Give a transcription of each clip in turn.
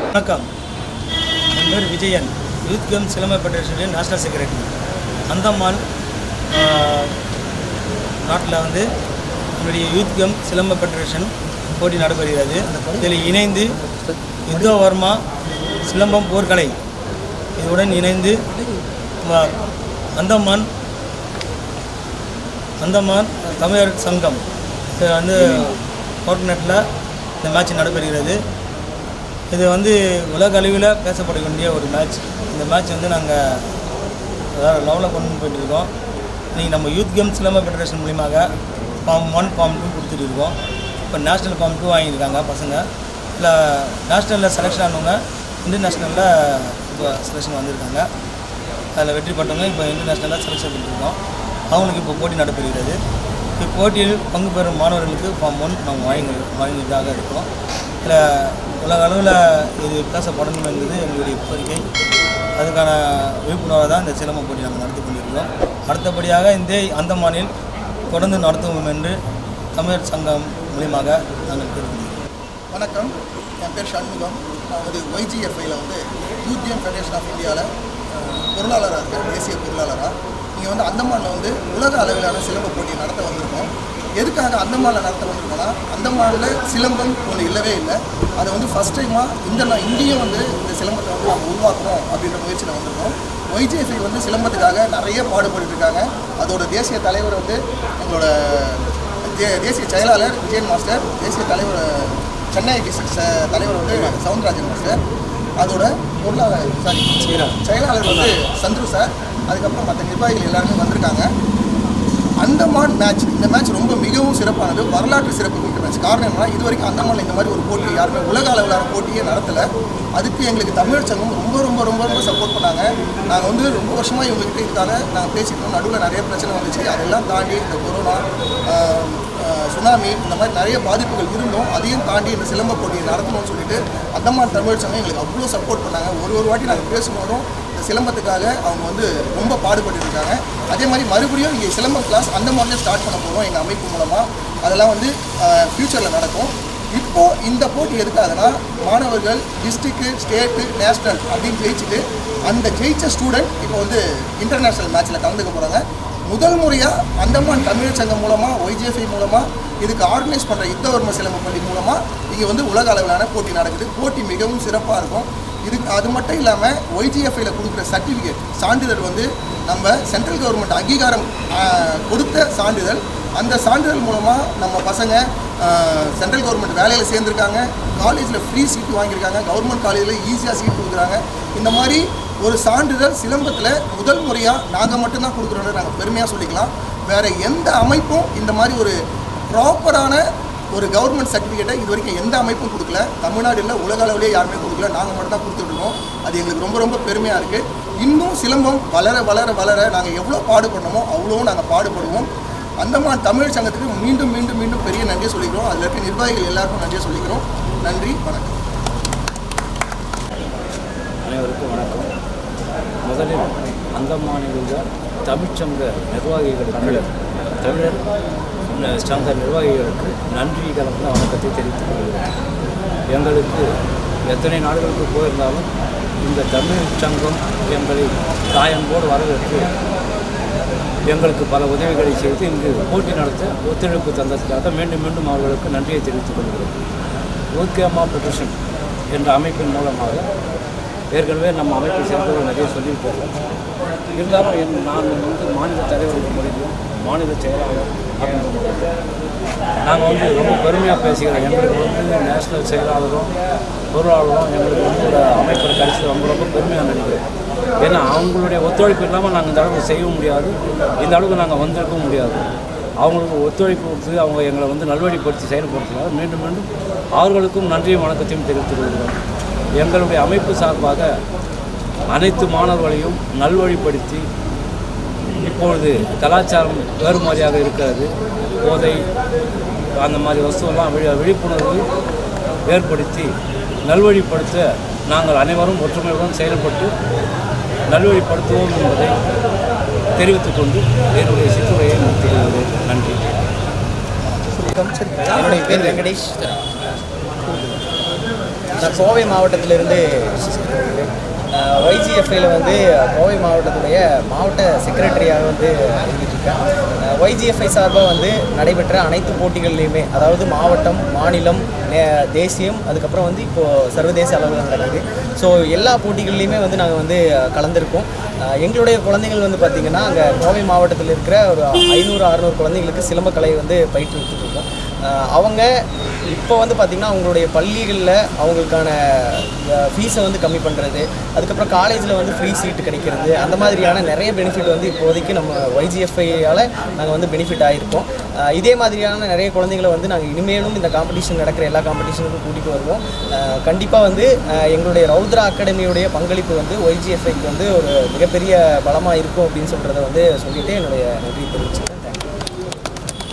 வணக்கம் என் பேர் விஜயன் யூத் கேம் சிலம்பம் ஃபெடரேஷனின் நேஷனல் செக்ரட்டரி அந்தமான் நாட்டில் வந்து நம்முடைய யூத் கேம் சிலம்ப ஃபெடரேஷன் போட்டி நடைபெறுகிறது இதில் இணைந்து யுத்தவர்மா சிலம்பம் போர்க்கலை இதுடன் இணைந்து வ- அந்தமான் அந்தமான் தமிழர் சங்கம் இது வந்து கோர்டினேட்டில் இந்த மேட்ச் நடைபெறுகிறது இது வந்து உலக அளவில் பேசப்பட வேண்டிய ஒரு மேட்ச் இந்த மேட்ச் வந்து நாங்கள் வேறு லெவலில் கொண்டு போயிட்டு இருக்கோம் இன்றைக்கி நம்ம யூத் கேம் சிலம்ப ஃபெடரேஷன் மூலியமாக ஃபார்ம் ஒன் ஃபார்ம் டூ கொடுத்துட்டு இருக்கோம் இப்போ நேஷ்னல் ஃபார்ம் டூ வாங்கியிருக்காங்க பசங்க இல்லை நேஷ்னலில் செலெக்ஷன் ஆனவங்க இன்டர்நேஷ்னலில் இப்போ செலெக்ஷன் வந்திருக்காங்க அதில் வெற்றி பெற்றவங்க இப்போ இன்டர்நேஷ்னலாக செலெக்ஷன் பண்ணியிருக்கோம் அவங்களுக்கு இப்போ போட்டி நடைபெறுகிறது இப்போட்டியில் பங்கு பெறும் மாணவர்களுக்கு ஃபார்ம் ஒன் நாங்கள் வாங்கி வாங்கியதாக இருக்கோம் இதில் உலக அளவில் இது பேசப்படணும் என்பது எங்களுடைய கோரிக்கை அதுக்கான விழிப்புணர்வை தான் இந்த சிலம்ப போட்டி நாங்கள் நடத்தி கொண்டிருக்கிறோம் அடுத்தபடியாக இந்த அந்தமானில் தொடர்ந்து நடத்துவோம் என்று தமிழர் சங்கம் மூலியமாக நாங்கள் கேட்டுக்கொள்கிறோம் வணக்கம் என் பேர் சண்முகம் நான் வந்து ஒய்ஜிஎஃப்ஐயில் வந்து யூத்தியம் ஃபெடரேஷன் ஆஃப் இந்தியாவில் பொருளாளராக இருக்கேன் தேசிய பொருளாளராக இங்கே வந்து அந்தமானில் வந்து உலக அளவிலான சிலம்ப போட்டி நடத்த வந்திருக்கோம் எதுக்காக அந்தமானில் நடத்த வந்திருக்கோம்னா அந்தமானில் சிலம்பம் ஒன்று இல்லவே இல்லை அதை வந்து ஃபஸ்ட் டைமாக இந்த நா- இங்கேயும் வந்து இந்த சிலம்பத்தை வந்து நம்ம உருவாக்கணும் அப்படின்ற முயற்சியில் வந்திருக்கோம் ஒய்ஜிஎஃப்ஐ வந்து சிலம்பத்துக்காக நிறைய பாடுபட்டு இருக்காங்க அதோட தேசிய தலைவர் வந்து எங்களோட தே- தேசிய செயலாளர் விஜயன் மாஸ்டர் தேசிய தலைவர் சென்னை டிஸ்ட்ரிக்ட் தலைவர் வந்து சவுந்தரராஜன் மாஸ்டர் அதோட பொருளாளர் சாரி செயலாளர் வந்து சந்துரு சார் அதுக்கப்புறம் மற்ற நிர்வாகிகள் எல்லாருமே வந்திருக்காங்க அந்தமான் மேட்ச் இந்த மேட்ச் ரொம்ப மிகவும் சிறப்பானது வரலாற்று சிறப்பு மிக்க மேட்ச் காரணம் என்னன்னா இது வரைக்கும் அந்தமான்ல இந்த மாதிரி ஒரு போட்டி யாருமே உலக அளவிலான போட்டியே நடத்தலை அதுக்கு எங்களுக்கு தமிழ் சங்கம் ரொம்ப ரொம்ப ரொம்ப ரொம்ப சப்போர்ட் பண்ணாங்க நாங்கள் வந்து ரொம்ப வருஷமாக இவங்ககிட்ட இருக்காங்க நாங்கள் பேசிக்கிட்டோம் நடுவில் நிறைய பிரச்சனை வந்துச்சு அதெல்லாம் தாண்டி இந்த கொரோனா ஆஹ், ஆஹ், சுனாமி இந்த மாதிரி நிறைய பாதிப்புகள் இருந்தும் அதையும் தாண்டி இந்த சிலம்ப போட்டியை நடத்தணும்னு சொல்லிட்டு அந்தமான் தமிழ் சங்கம் எங்களுக்கு அவ்வளோ சப்போர்ட் பண்ணாங்க ஒரு ஒரு வாட்டி நாங்கள் பேசும்போதும் இந்த சிலம்பத்துக்காக அவங்க வந்து ரொம்ப பாடுபட்டு இருக்காங்க அதே மாதிரி மறுபடியும் இங்கே சிலம்பம் கிளாஸ் அந்த மாதிரியே ஸ்டார்ட் பண்ண போகிறோம் எங்கள் அமைப்பு மூலமாக அதெல்லாம் வந்து ஃப்யூச்சரில் நடக்கும் இப்போ இந்த போட்டி எதுக்காகனா மாணவர்கள் டிஸ்ட்ரிக்ட்டு ஸ்டேட்டு நேஷ்னல் அப்படின்னு ஜெயிச்சுட்டு அந்த ஜெயிச்ச ஸ்டூடெண்ட் இப்போ வந்து இன்டர்நேஷ்னல் மேட்ச்சில் கலந்துக்க போகிறாங்க முதல் முறையாக அந்தமான் தமிழ் சங்கம் மூலமாக ஒய்ஜிஎஃப்ஐ மூலமாக இதுக்கு ஆர்கனைஸ் பண்ணுற யுத்தவர்ம சிலம்ப பள்ளி மூலமாக இங்கே வந்து உலக அளவிலான போட்டி நடக்குது போட்டி மிகவும் சிறப்பாக இருக்கும் இதுக்கு அது மட்டும் இல்லாமல் ஒய்ஜிஎஃப்ஐயில் கொடுக்குற சர்டிஃபிகேட் சான்றிதழ் வந்து நம்ம சென்ட்ரல் கவர்மெண்ட் அங்கீகாரம் ஆஹ், கொடுத்த சான்றிதழ் அந்த சான்றிதழ் மூலமாக நம்ம பசங்க சென்ட்ரல் கவர்மெண்ட் வேலையில் சேர்ந்துருக்காங்க காலேஜில் ஃப்ரீ சீட்டு வாங்கியிருக்காங்க கவர்மெண்ட் காலேஜில் ஈஸியாக சீட் கொடுக்குறாங்க இந்த மாதிரி ஒரு சான்றிதழ் சிலம்பத்தில் முதல் முறையாக நாங்கள் மட்டும்தான் கொடுக்குறோன்னு நாங்கள் பெருமையாக சொல்லிக்கலாம் வேறு எந்த அமைப்பும் இந்த மாதிரி ஒரு ப்ராப்பரான ஒரு கவர்மெண்ட் சர்டிஃபிகேட்டை இது வரைக்கும் எந்த அமைப்பும் கொடுக்கல தமிழ்நாடு இல்லை உலக அளவிலே யாருமே கொடுக்கல நாங்கள் மட்டும் தான் கொடுத்துட்ருக்கோம் அது எங்களுக்கு ரொம்ப ரொம்ப பெருமையாக இருக்குது இன்னும் சிலம்பம் வளர வளர வளர நாங்கள் எவ்வளோ பாடுபடணுமோ அவ்வளோ நாங்கள் பாடுபடுவோம் அந்தமான் தமிழ் சங்கத்துக்கு மீண்டும் மீண்டும் மீண்டும் பெரிய நன்றியை சொல்லிக்கிறோம் அதில் இருக்க நிர்வாகிகள் எல்லாருக்கும் நன்றியை சொல்லிக்கிறோம் நன்றி வணக்கம் அனைவருக்கும் வணக்கம் முதலில் அந்தமானில் உள்ள தமிழ்ச்சங்க நிர்வாகிகளுக்கு தமிழர் ந- சங்க நிர்வாகிகளுக்கு நன்றி கலந்த வணக்கத்தை தெரிவித்துக் கொள்கிறேன் எங்களுக்கு எத்தனை நாடுகளுக்கு போயிருந்தாலும் இந்த தமிழ் சங்கம் எங்களை தாயன்போடு வரவேற்று எங்களுக்கு பல உதவிகளை செய்து இங்கு போட்டி நடத்த ஒத்துழைப்பு தந்ததுக்காக மீண்டும் மீண்டும் அவர்களுக்கு நன்றியை தெரிவித்துக் கொள்கிறோம் ஊத்கேமா பெட்டிஷன் என்ற அமைப்பின் மூலமாக ஏற்கனவே நம்ம அமைப்பை சேர்ந்தவர்கள் நிறைய சொல்லியிருப்போம் இருந்தாலும் என் நான் வந்து மாநில தலைவர் முறையிலும் மாநில செயலாளர் அப்படின்ற முறையில் நாங்கள் வந்து ரொம்ப பெருமையாக பேசிக்கிறோம் எங்களுக்கு வந்து நேஷனல் செயலாளரும் பொருளாளரும் எங்களுக்கு வந்து ஒரு அமைப்பில் கிடைச்சது ரொம்ப ரொம்ப பெருமையாக நினைக்கிறேன் ஏன்னா அவங்களுடைய ஒத்துழைப்பு இல்லாமல் நாங்கள் இந்த அளவுக்கு செய்ய முடியாது இந்த அளவுக்கு நாங்கள் வந்திருக்கவும் முடியாது அவங்களுக்கு ஒத்துழைப்பு கொடுத்து அவங்க எங்களை வந்து நல்வழிப்படுத்தி செயல்படுத்தினார் மீண்டும் மீண்டும் அவர்களுக்கும் நன்றியும் வணக்கத்தையும் தெரிவித்துக் கொள்கிறோம் எங்களுடைய அமைப்பு சார்பாக அனைத்து மாணவர்களையும் நல்வழிப்படுத்தி இப்பொழுது கலாச்சாரம் வேறு மாதிரியாக இருக்கிறது போதை அந்த மாதிரி வஸ்துவெல்லாம் விழி விழிப்புணர்வு ஏற்படுத்தி நல்வழிப்படுத்த நாங்கள் அனைவரும் ஒற்றுமையுடன் செயல்பட்டு நல்வழிப்படுத்துவோம் என்பதை தெரிவித்துக் கொண்டு என்னுடைய சிற்றுரையை நிறுத்துகிறேன் நன்றி என்னுடைய பேர் வெங்கடேஷ் நான் கோவை மாவட்டத்திலிருந்து ஒய்ஜிஎஃப்ஐயில் வந்து கோவை மாவட்டத்துடைய மாவட்ட செக்ரட்டரியாக வந்து இருந்துட்டுருக்கேன் ஒய்ஜிஎஃப்ஐ சார்பாக வந்து நடைபெற்ற அனைத்து போட்டிகள்லையுமே அதாவது மாவட்டம் மாநிலம் நே- தேசியம் அதுக்கப்புறம் வந்து இப்போது சர்வதேச அளவில் நடக்குது ஸோ எல்லா போட்டிகள்லையுமே வந்து நாங்கள் வந்து கலந்துருக்கோம் அஹ் எங்களுடைய குழந்தைகள் வந்து பார்த்திங்கன்னா அங்கே கோவை மாவட்டத்தில் இருக்கிற ஒரு ஐநூறு அறநூறு குழந்தைங்களுக்கு சிலம்பக்கலை வந்து பயிற்றுவித்துட்டு இருக்கோம் அஹ் அவங்க இப்போ வந்து பார்த்திங்கன்னா அவங்களுடைய பள்ளிகளில் அவங்களுக்கான ஃபீஸை வந்து கம்மி பண்ணுறது அதுக்கப்புறம் காலேஜில் வந்து ஃப்ரீ சீட்டு கிடைக்கிறது அந்த மாதிரியான நிறைய பெனிஃபிட் வந்து இப்போதைக்கு நம்ம ஒய்ஜிஎஃப்ஐயால் நாங்கள் வந்து பெனிஃபிட் ஆகிருக்கோம் அஹ் இதே மாதிரியான நிறைய குழந்தைகளை வந்து நாங்கள் இனிமேலும் இந்த காம்படிஷன் நடக்கிற எல்லா காம்படிஷனுக்கும் கூட்டிகிட்டு வருவோம் கண்டிப்பாக வந்து அஹ் எங்களுடைய ரௌத்ரா அகாடமியுடைய பங்களிப்பு வந்து ஒய்ஜிஎஃப்ஐக்கு வந்து ஒரு மிகப்பெரிய பலமாக இருக்கும் அப்படின்னு சொல்கிறத வந்து சொல்லிட்டு என்னுடைய நன்றி தெரிவிச்சுக்கிறேன் தேங்க்யூ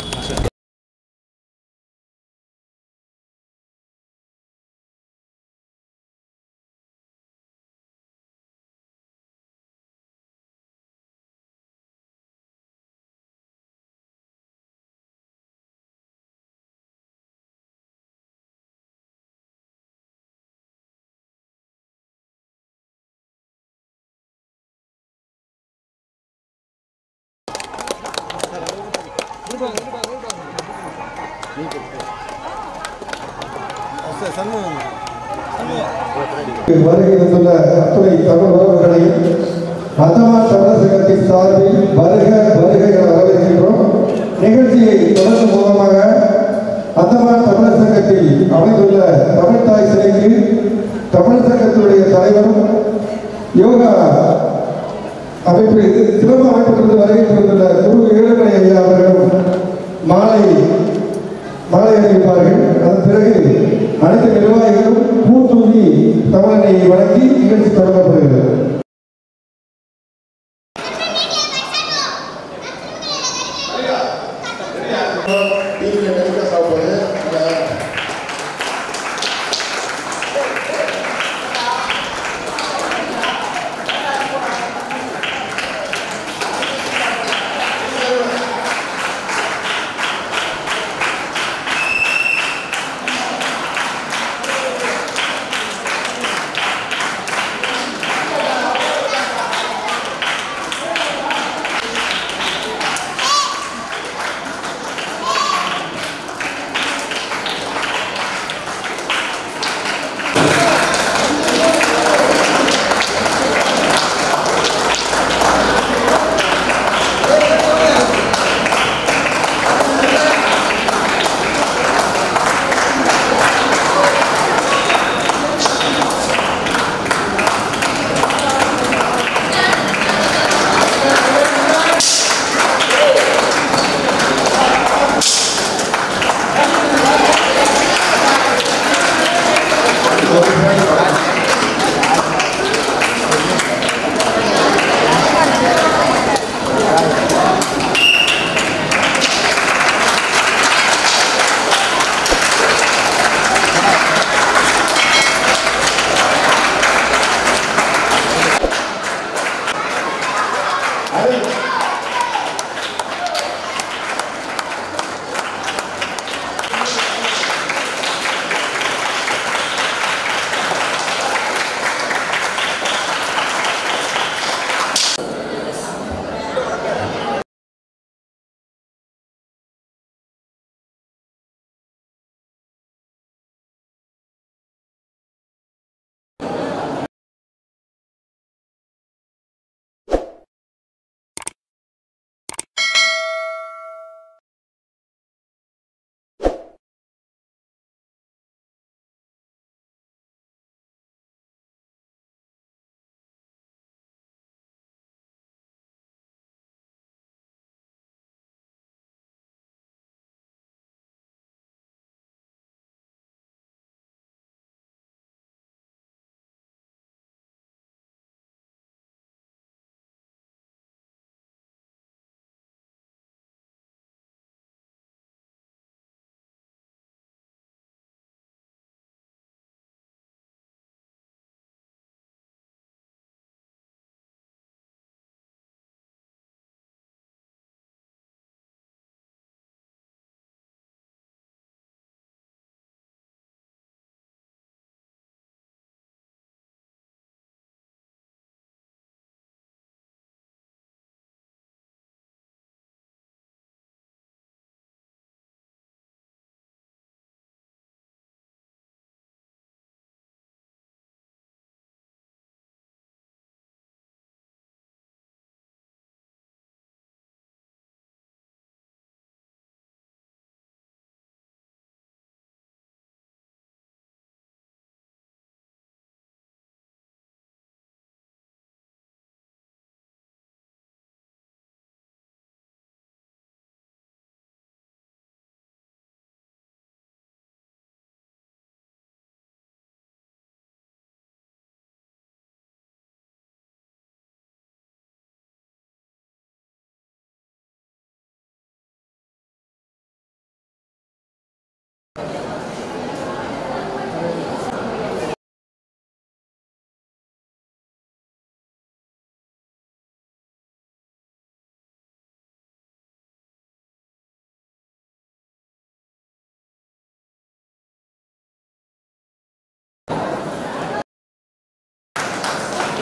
வருகை தந்துள்ள அத்துறை தமிழ் உறவுகளையும் அந்தமான் தமிழர் சங்கத்தின் சார்பில் வருக வருக என வரவேற்கின்றோம் நிகழ்ச்சியை தொடர்ந்து மூலமாக அந்தமான் தமிழர் சங்கத்தில் அமைந்துள்ள தமிழ் தாய் சிலைக்கு தமிழ் சங்கத்தினுடைய தலைவரும் யோகா அமைப்பில் சிறப்பு அமைப்பிலிருந்து வருகை தந்துள்ள குரு ஏழுமலை ஐயா அவர்களும் மாலை மாலை அறிவிப்பார்கள் அதன் பிறகு அனைத்து நிர்வாகிகளும் பூத்தூவி தமிழனை வழங்கி நிகழ்ச்சி தொடங்கப்படுகிறது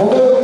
உங்களுக்கு